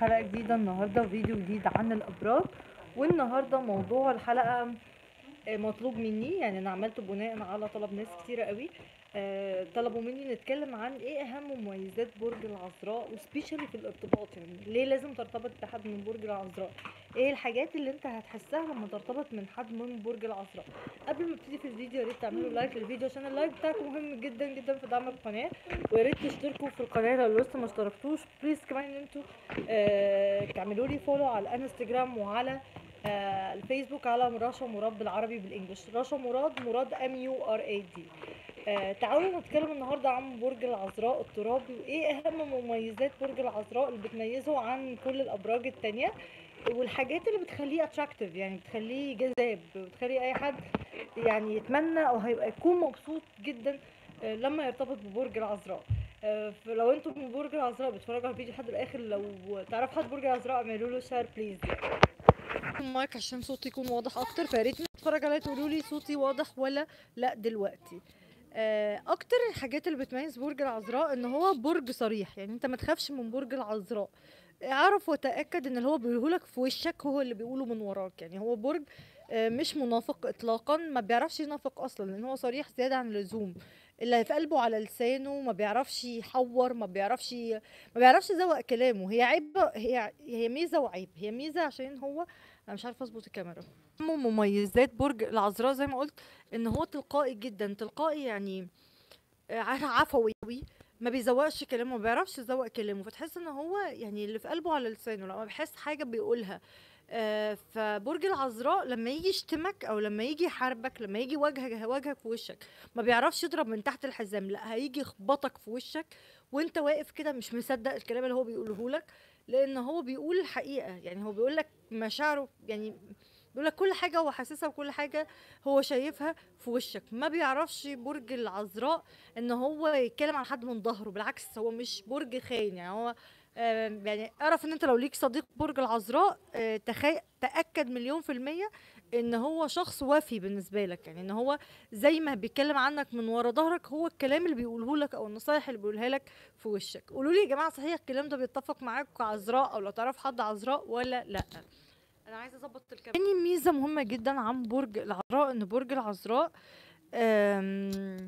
حلقة جديدة النهاردة فيديو جديد عن الأبراج والنهاردة موضوع الحلقة آه، مطلوب مني يعني أنا عملته بناء على طلب ناس كتيرة قوي آه، طلبوا مني نتكلم عن ايه أهم مميزات برج العذراء وسبيشالي في الارتباط يعني ليه لازم ترتبط بحد من برج العذراء ايه الحاجات اللي انت هتحسها لما ترتبط من حد من برج العذراء قبل ما ابتدي في الفيديو يا ريت تعملوا لايك للفيديو عشان اللايك بتاعكم مهم جدا جدا في دعم القناه ويا ريت تشتركوا في القناه لو لسه ما اشتركتوش بليز كمان ان انتوا آه تعملوا لي فولو على الانستجرام وعلى آه الفيسبوك على رشا مراد بالعربي بالانجلش رشا مراد مراد ام يو ار اي دي آه تعالوا نتكلم النهارده عن برج العذراء الترابي وايه اهم مميزات برج العذراء اللي بتميزه عن كل الابراج التانية والحاجات اللي بتخليه اتراكتيف يعني بتخليه جذاب بتخلي اي حد يعني يتمنى او هيبقى يكون مبسوط جدا آه، لما يرتبط ببرج العذراء آه، فلو انتم من برج العذراء بتتفرجوا على الفيديو لحد الاخر لو تعرف حد برج العذراء اعملوا له شير بليز المايك عشان صوتي يكون واضح اكتر فيا ريت تتفرج عليا تقولوا لي صوتي واضح ولا لا دلوقتي آه، اكتر الحاجات اللي بتميز برج العذراء ان هو برج صريح يعني انت ما تخافش من برج العذراء اعرف وتاكد ان اللي هو بيقولهولك في وشك هو اللي بيقوله من وراك يعني هو برج آه، مش منافق اطلاقا ما بيعرفش ينافق اصلا لان هو صريح زياده عن اللزوم اللي في قلبه على لسانه ما بيعرفش يحور ما بيعرفش ما بيعرفش يزوق كلامه هي عيب هي هي ميزه وعيب هي ميزه عشان هو انا مش عارفه اظبط الكاميرا أهم مميزات برج العذراء زي ما قلت ان هو تلقائي جدا تلقائي يعني آه، عارف عفوي أوي، ما بيزوقش كلامه ما بيعرفش يزوق كلامه فتحس ان هو يعني اللي في قلبه على لسانه لما بيحس حاجه بيقولها آه، فبرج العذراء لما يجي يشتمك او لما يجي يحاربك لما يجي يواجهك وجهك في وشك ما بيعرفش يضرب من تحت الحزام لا هيجي يخبطك في وشك وانت واقف كده مش مصدق الكلام اللي هو بيقوله لك لان هو بيقول الحقيقه يعني هو بيقول لك مشاعره يعني بيقول لك كل حاجه هو حاسسها وكل حاجه هو شايفها في وشك ما بيعرفش برج العذراء ان هو يتكلم عن حد من ظهره بالعكس هو مش برج خاين يعني هو آم، يعني اعرف ان انت لو ليك صديق برج العذراء آه، تخي... تاكد مليون في الميه ان هو شخص وفي بالنسبه لك يعني ان هو زي ما بيتكلم عنك من ورا ظهرك هو الكلام اللي بيقوله لك او النصايح اللي بيقولها لك في وشك قولوا لي يا جماعه صحيح الكلام ده بيتفق معاك كعذراء او لو تعرف حد عذراء ولا لا انا عايزه اظبط الكاميرا تاني ميزه مهمه جدا عن برج العذراء ان برج العذراء آم،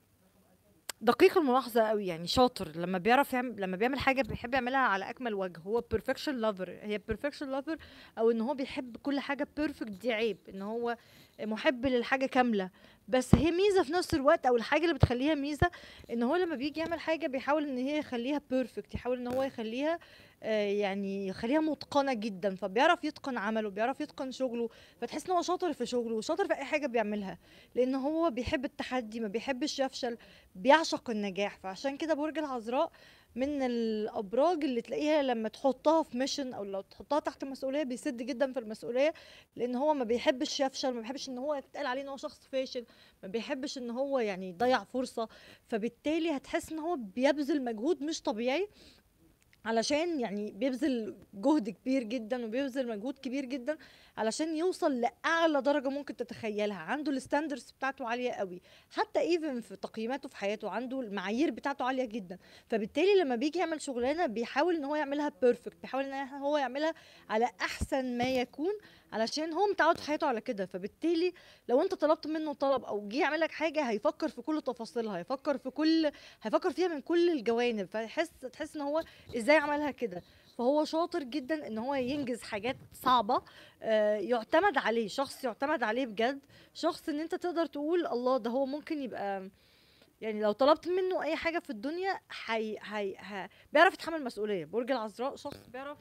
دقيق الملاحظه قوي يعني شاطر لما بيعرف يعمل لما بيعمل حاجه بيحب يعملها على اكمل وجه هو بيرفكشن لافر هي بيرفكشن لافر او ان هو بيحب كل حاجه بيرفكت دي عيب ان هو محب للحاجه كامله بس هي ميزه في نفس الوقت او الحاجه اللي بتخليها ميزه ان هو لما بيجي يعمل حاجه بيحاول ان هي يخليها بيرفكت يحاول ان هو يخليها آه، يعني يخليها متقنه جدا فبيعرف يتقن عمله بيعرف يتقن شغله فتحس ان هو شاطر في شغله وشاطر في اي حاجه بيعملها لان هو بيحب التحدي ما بيحبش يفشل بيعشق النجاح فعشان كده برج العذراء من الابراج اللي تلاقيها لما تحطها في ميشن او لو تحطها تحت مسؤوليه بيسد جدا في المسؤوليه لان هو ما بيحبش يفشل ما بيحبش ان هو يتقال عليه ان هو شخص فاشل ما بيحبش ان هو يعني يضيع فرصه فبالتالي هتحس ان هو بيبذل مجهود مش طبيعي علشان يعني بيبذل جهد كبير جدا وبيبذل مجهود كبير جدا علشان يوصل لاعلى درجه ممكن تتخيلها عنده الستاندرز بتاعته عاليه قوي حتى ايفن في تقييماته في حياته عنده المعايير بتاعته عاليه جدا فبالتالي لما بيجي يعمل شغلانه بيحاول ان هو يعملها بيرفكت بيحاول ان هو يعملها على احسن ما يكون علشان هو متعود في حياته على كده فبالتالي لو انت طلبت منه طلب او جه يعمل لك حاجه هيفكر في كل تفاصيلها هيفكر في كل هيفكر فيها من كل الجوانب فيحس تحس ان هو ازاي عملها كده فهو شاطر جدا ان هو ينجز حاجات صعبه آه، يعتمد عليه شخص يعتمد عليه بجد شخص ان انت تقدر تقول الله ده هو ممكن يبقى يعني لو طلبت منه اي حاجه في الدنيا حي هي ها بيعرف يتحمل مسؤوليه برج العذراء شخص بيعرف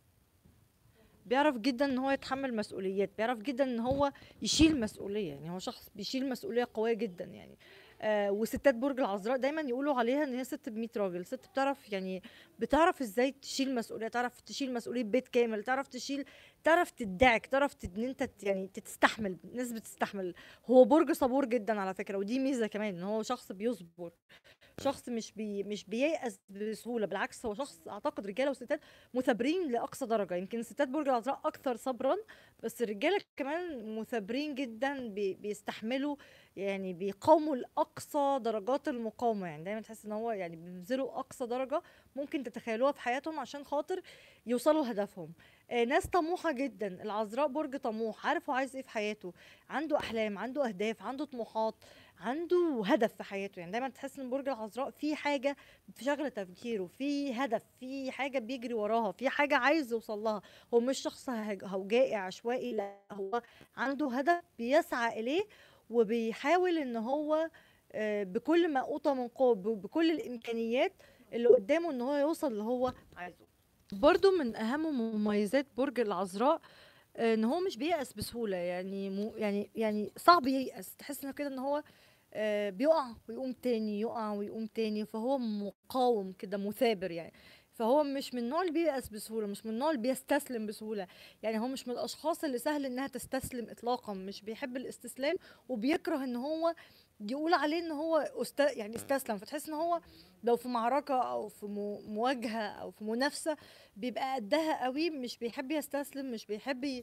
بيعرف جدا ان هو يتحمل مسؤوليات بيعرف جدا ان هو يشيل مسؤوليه يعني هو شخص بيشيل مسؤوليه قويه جدا يعني آه وستات برج العذراء دايما يقولوا عليها ان هي ست ب 100 راجل ست بتعرف يعني بتعرف ازاي تشيل مسؤوليه تعرف تشيل مسؤوليه بيت كامل تعرف تشيل تعرف تدعك تعرف ت- ان انت ت- يعني تستحمل ناس بتستحمل هو برج صبور جدا على فكره ودي ميزه كمان ان هو شخص بيصبر شخص مش بي مش بييأس بسهوله بالعكس هو شخص اعتقد رجاله وستات مثابرين لاقصى درجه يمكن ستات برج العذراء اكثر صبرا بس الرجاله كمان مثابرين جدا بي بيستحملوا يعني بيقاوموا لاقصى اقصى درجات المقاومه يعني دايما تحس ان هو يعني بيبذلوا اقصى درجه ممكن تتخيلوها في حياتهم عشان خاطر يوصلوا هدفهم آه، ناس طموحه جدا العذراء برج طموح عارف هو عايز ايه في حياته عنده احلام عنده اهداف عنده طموحات عنده هدف في حياته يعني دايما تحس ان برج العذراء في حاجه في شغله تفكيره في هدف في حاجه بيجري وراها في حاجه عايز يوصل لها هو مش شخص هج- هوجائي عشوائي لا هو عنده هدف بيسعى اليه وبيحاول ان هو آه، بكل ما اوتى من قوه ب- بكل الامكانيات اللي قدامه ان هو يوصل اللي هو عايزه برضو من اهم مميزات برج العذراء آه، ان هو مش بييأس بسهوله يعني مو يعني يعني صعب ييأس تحس انه كده ان هو آه، بيقع ويقوم تاني يقع ويقوم تاني فهو مقاوم كده مثابر يعني فهو مش من النوع اللي بييأس بسهوله مش من النوع اللي بيستسلم بسهوله يعني هو مش من الاشخاص اللي سهل انها تستسلم اطلاقا مش بيحب الاستسلام وبيكره ان هو يقول عليه ان هو أست... يعني استسلم فتحس ان هو لو في معركه او في مو- مواجهه او في منافسه بيبقى قدها قوي مش بيحب يستسلم مش بيحب ي...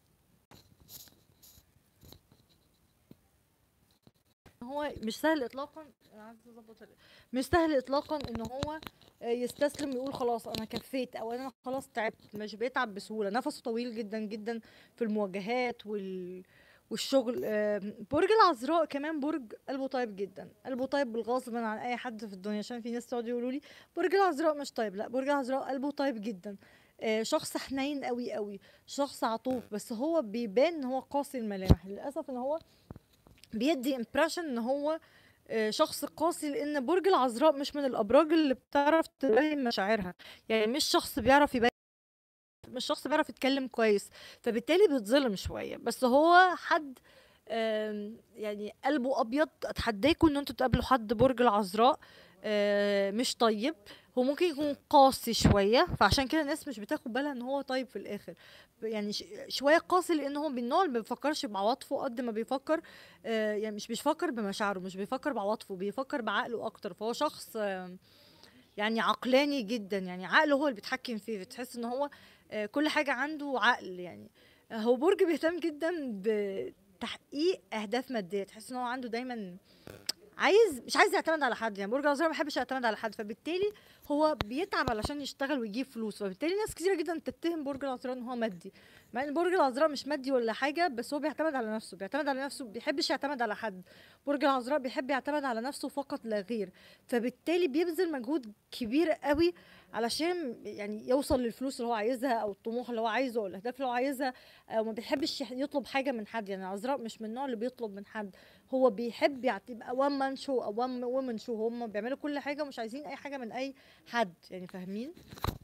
هو مش سهل اطلاقا أنا عايزة أظبط ال- مش سهل اطلاقا ان هو آه، يستسلم يقول خلاص انا كفيت او انا خلاص تعبت مش بيتعب بسهوله نفسه طويل جدا جدا في المواجهات وال والشغل آم، برج العذراء كمان برج قلبه طيب جدا قلبه طيب بالغصب عن اي حد في الدنيا عشان في ناس تقعد يقولوا لي برج العذراء مش طيب لا برج العذراء قلبه طيب جدا آه، شخص حنين قوي قوي شخص عطوف بس هو بيبان ان هو قاسي الملامح للاسف ان هو بيدي امبريشن ان هو آه، شخص قاسي لان برج العذراء مش من الابراج اللي بتعرف تبين مشاعرها يعني مش شخص بيعرف يبين مش شخص بيعرف يتكلم كويس فبالتالي بيتظلم شويه بس هو حد آم، يعني قلبه ابيض اتحداكوا ان انتوا تقابلوا حد برج العذراء آه، مش طيب هو ممكن يكون قاسي شويه فعشان كده الناس مش بتاخد بالها ان هو طيب في الاخر يعني ش- شويه قاسي لان هو من النوع اللي ما بيفكرش بعواطفه قد ما بيفكر آه، يعني مش بيفكر بمشاعره مش بيفكر بعواطفه بيفكر بعقله اكتر فهو شخص آم، يعني عقلاني جدا يعني عقله هو اللي بيتحكم فيه بتحس ان هو آه، كل حاجة عنده عقل يعني آه، هو برج بيهتم جدا بتحقيق اهداف مادية تحس ان هو عنده دايما عايز مش عايز يعتمد على حد يعني برج العذراء ما بيحبش يعتمد على حد فبالتالي هو بيتعب علشان يشتغل ويجيب فلوس فبالتالي ناس كتيرة جدا تتهم برج العذراء ان هو مادي مع ان برج العذراء مش مادي ولا حاجة بس هو بيعتمد على نفسه بيعتمد على نفسه بيحبش يعتمد على حد برج العذراء بيحب يعتمد على نفسه فقط لا غير فبالتالي بيبذل مجهود كبير قوي علشان يعني يوصل للفلوس اللي هو عايزها او الطموح اللي هو عايزه او الاهداف اللي هو عايزها او ما بيحبش يح- يطلب حاجه من حد يعني عذراء مش من النوع اللي بيطلب من حد هو بيحب يعت- يبقى وان مان شو او وان وومن شو هم بيعملوا كل حاجه ومش عايزين اي حاجه من اي حد يعني فاهمين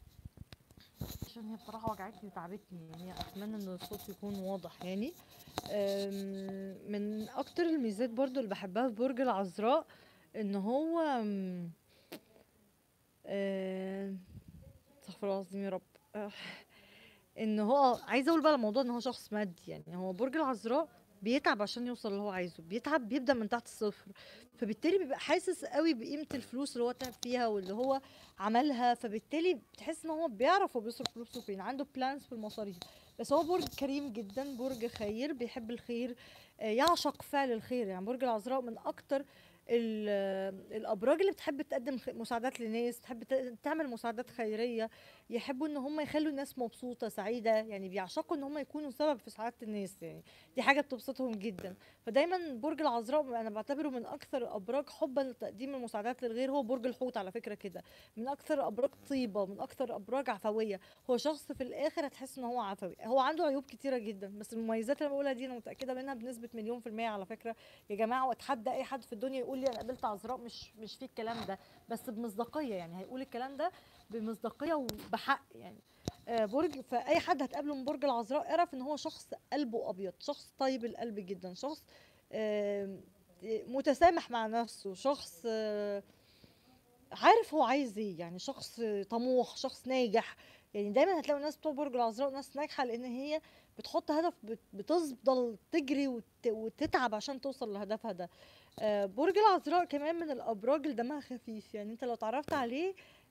عشان هي بصراحه وجعتني وتعبتني يعني اتمنى ان الصوت يكون واضح يعني أم، من اكتر الميزات برضو اللي بحبها في برج العذراء ان هو أم، آه، استغفر الله العظيم يا رب آه، ان هو عايزه اقول بقى الموضوع ان هو شخص مادي يعني هو برج العذراء بيتعب عشان يوصل اللي هو عايزه بيتعب بيبدا من تحت الصفر فبالتالي بيبقى حاسس قوي بقيمه الفلوس اللي هو تعب فيها واللي هو عملها فبالتالي بتحس ان هو بيعرف هو بيصرف فلوسه فين عنده بلانز في المصاريف بس هو برج كريم جدا برج خير بيحب الخير آه، يعشق فعل الخير يعني برج العذراء من اكتر ال- الابراج اللي بتحب تقدم خ- مساعدات لناس تحب ت- تعمل مساعدات خيريه يحبوا ان هم يخلوا الناس مبسوطه سعيده يعني بيعشقوا ان هم يكونوا سبب في سعاده الناس يعني دي حاجه بتبسطهم جدا فدايما برج العذراء انا بعتبره من اكثر الابراج حبا لتقديم المساعدات للغير هو برج الحوت على فكره كده من اكثر الابراج طيبه من اكثر الابراج عفويه هو شخص في الاخر هتحس ان هو عفوي هو عنده عيوب كتيره جدا بس المميزات اللي أنا بقولها دي انا متاكده منها بنسبه مليون في الميه على فكره يا جماعه واتحدى اي حد في الدنيا يقول لي انا قابلت عذراء مش مش في الكلام ده بس بمصداقيه يعني هيقول الكلام ده بمصداقيه وبحق يعني آه، برج فاي حد هتقابله من برج العذراء اعرف ان هو شخص قلبه ابيض شخص طيب القلب جدا شخص آم، متسامح مع نفسه شخص آه، عارف هو عايز ايه يعني شخص طموح شخص ناجح يعني دايما هتلاقوا الناس بتوع برج العذراء ناس ناجحه لان هي بتحط هدف بت- بتفضل تجري وت- وتتعب عشان توصل لهدفها ده آه، برج العذراء كمان من الابراج اللي دمها خفيف يعني انت لو اتعرفت عليه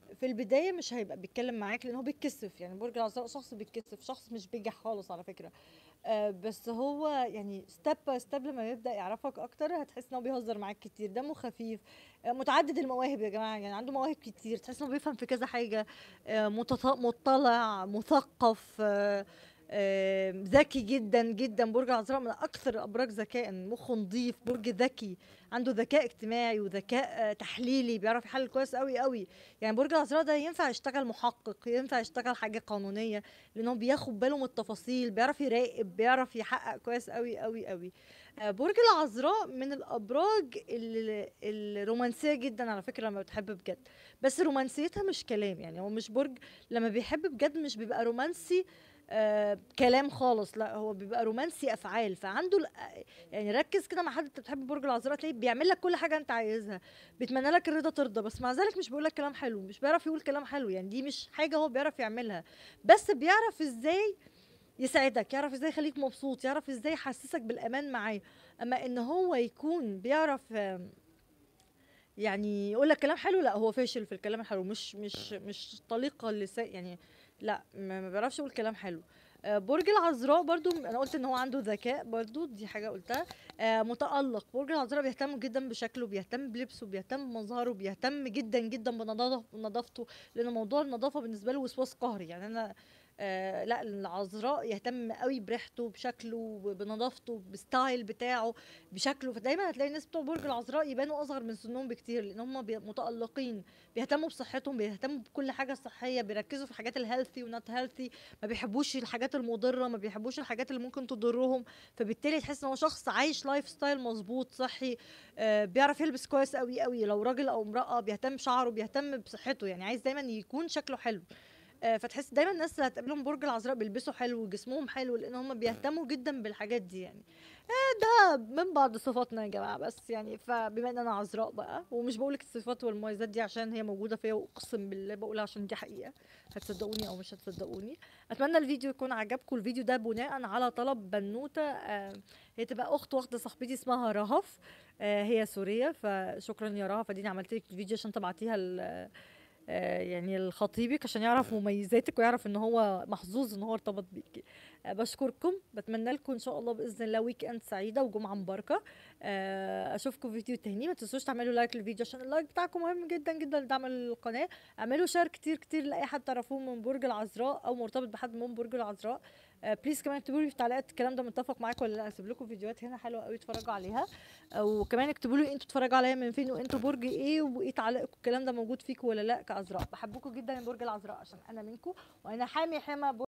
في البدايه مش هيبقى بيتكلم معاك لان هو بيتكسف يعني برج العذراء شخص بيتكسف شخص مش بيجح خالص على فكره آه بس هو يعني ستيب باي ستيب لما يبدا يعرفك اكتر هتحس ان هو بيهزر معاك كتير دمه خفيف آه متعدد المواهب يا جماعه يعني عنده مواهب كتير تحس انه بيفهم في كذا حاجه آه متط- مطلع مثقف آه آه، ذكي جدا جدا برج العذراء من اكثر الابراج ذكاء مخه نظيف برج ذكي عنده ذكاء اجتماعي وذكاء آه، تحليلي بيعرف يحلل كويس قوي قوي يعني برج العذراء ده ينفع يشتغل محقق ينفع يشتغل حاجه قانونيه لانه بياخد باله من التفاصيل بيعرف يراقب بيعرف يحقق كويس قوي قوي قوي آه، برج العذراء من الابراج ال- الرومانسيه جدا على فكره لما بتحب بجد بس رومانسيتها مش كلام يعني هو مش برج لما بيحب بجد مش بيبقى رومانسي آه كلام خالص لا هو بيبقى رومانسي افعال فعنده ال- يعني ركز كده مع حد انت بتحب برج العذراء تلاقيه بيعمل لك كل حاجه انت عايزها بيتمنى لك الرضا ترضى بس مع ذلك مش بيقول لك كلام حلو مش بيعرف يقول كلام حلو يعني دي مش حاجه هو بيعرف يعملها بس بيعرف ازاي يساعدك يعرف ازاي يخليك مبسوط يعرف ازاي يحسسك بالامان معاه اما ان هو يكون بيعرف آم، يعني يقول لك كلام حلو لا هو فاشل في الكلام الحلو مش مش مش طليقه اللسان يعني لا ما ما بيعرفش يقول كلام حلو آه، برج العذراء برضو انا قلت ان هو عنده ذكاء برضو دي حاجه قلتها آه، متالق برج العذراء بيهتم جدا بشكله بيهتم بلبسه بيهتم بمظهره بيهتم جدا جدا بنظافه بنظافته لان موضوع النظافه بالنسبه له وسواس قهري يعني انا آه لا العذراء يهتم قوي بريحته بشكله بنظافته بستايل بتاعه بشكله فدايما هتلاقي الناس بتوع برج العذراء يبانوا اصغر من سنهم بكتير لان هم بي- متالقين بيهتموا بصحتهم بيهتموا بكل حاجه صحيه بيركزوا في الحاجات الهيلثي ونوت هيلثي ما بيحبوش الحاجات المضره ما بيحبوش الحاجات اللي ممكن تضرهم فبالتالي تحس ان هو شخص عايش لايف ستايل مظبوط صحي آه بيعرف يلبس كويس قوي قوي لو راجل او امراه بيهتم بشعره بيهتم بصحته يعني عايز دايما يكون شكله حلو آه، فتحس دايما الناس اللي هتقابلهم برج العذراء بيلبسوا حلو وجسمهم حلو لان هم بيهتموا جدا بالحاجات دي يعني آه، ده من بعض صفاتنا يا جماعه بس يعني فبما ان انا عذراء بقى ومش بقول لك الصفات والمميزات دي عشان هي موجوده فيا واقسم بالله بقولها عشان دي حقيقه هتصدقوني او مش هتصدقوني اتمنى الفيديو يكون عجبكم الفيديو ده بناء على طلب بنوته آه، هي تبقى اخت واحده صاحبتي اسمها رهف آه، هي سوريه فشكرا يا رهف اديني عملت لك الفيديو عشان تبعتيها ل- آه، يعني لخطيبك عشان يعرف مميزاتك ويعرف ان هو محظوظ ان هو ارتبط بيكي آه، بشكركم بتمنى لكم ان شاء الله باذن الله ويك اند سعيده وجمعه مباركه آه، اشوفكم في فيديو تاني ما تنسوش تعملوا لايك للفيديو عشان اللايك بتاعكم مهم جدا جدا لدعم القناه اعملوا شير كتير كتير لاي حد تعرفوه من برج العذراء او مرتبط بحد من برج العذراء آه، بليز كمان اكتبوا لي في التعليقات الكلام ده متفق معاكم ولا لا هسيب لكم فيديوهات هنا حلوه قوي اتفرجوا عليها وكمان اكتبوا لي انتوا اتفرجوا عليا من فين وانتوا برج ايه وايه تعليقكم الكلام ده موجود فيكم ولا لا كعذراء بحبكم جدا يا برج العذراء عشان انا منكم وانا حامي حمى برج